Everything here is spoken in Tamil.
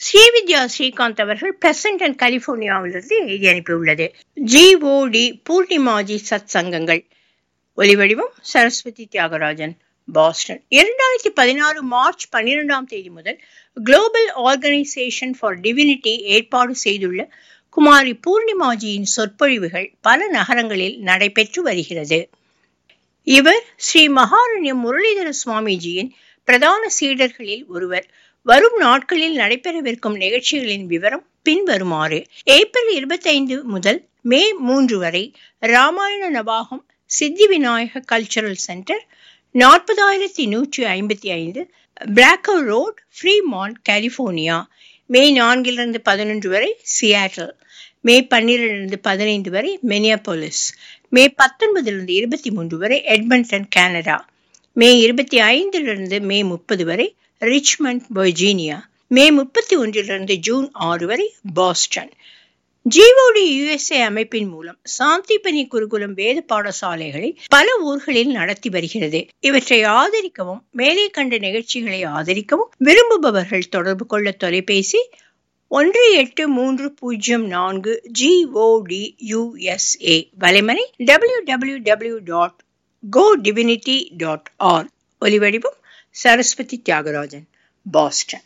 ஸ்ரீவித்யா ஸ்ரீகாந்த் அவர்கள் பிளசன்ட் அண்ட் கலிபோர்னியாவிலிருந்து எழுதி அனுப்பியுள்ளது ஜிஓடி பூர்ணிமாஜி சத் சங்கங்கள் ஒலிவடிவம் சரஸ்வதி தியாகராஜன் பாஸ்டன் இரண்டாயிரத்தி பதினாறு மார்ச் பன்னிரெண்டாம் தேதி முதல் குளோபல் ஆர்கனைசேஷன் ஃபார் டிவினிட்டி ஏற்பாடு செய்துள்ள குமாரி பூர்ணிமாஜியின் சொற்பொழிவுகள் பல நகரங்களில் நடைபெற்று வருகிறது இவர் ஸ்ரீ மகாரண்யம் முரளிதர சுவாமிஜியின் பிரதான சீடர்களில் ஒருவர் வரும் நாட்களில் நடைபெறவிருக்கும் நிகழ்ச்சிகளின் விவரம் பின்வருமாறு ஏப்ரல் இருபத்தைந்து முதல் மே மூன்று வரை ராமாயண நவாகம் சித்தி விநாயக கல்ச்சரல் சென்டர் நாற்பதாயிரத்தி நூற்றி ஐம்பத்தி ஐந்து Blacow road Fremont California May நான்கிலிருந்து பதினொன்று வரை சியாட்டல் மே பன்னிரண்டிலிருந்து பதினைந்து வரை மெனியாபோலிஸ் மே பத்தொன்பதிலிருந்து இருபத்தி மூன்று வரை எட்மண்டன் கனடா மே இருபத்தி ஐந்திலிருந்து மே முப்பது வரை ரிச்மண்ட் வர்ஜீனியா மே முப்பத்தி ஒன்றிலிருந்து ஜூன் ஆறு வரை பாஸ்டன் ஜிஓடி யுஎஸ்ஏ அமைப்பின் மூலம் சாந்திபனி குருகுலம் வேத பாடசாலைகளை பல ஊர்களில் நடத்தி வருகிறது இவற்றை ஆதரிக்கவும் மேலே கண்ட நிகழ்ச்சிகளை ஆதரிக்கவும் விரும்புபவர்கள் தொடர்பு கொள்ள தொலைபேசி ஒன்று எட்டு மூன்று பூஜ்ஜியம் நான்கு ஜிஓடி யுஎஸ்ஏ வலைமனை W W W dot go divinity dot R ஒலிவடிவம் சரஸ்வதி தியாகராஜன் பாஸ்டன்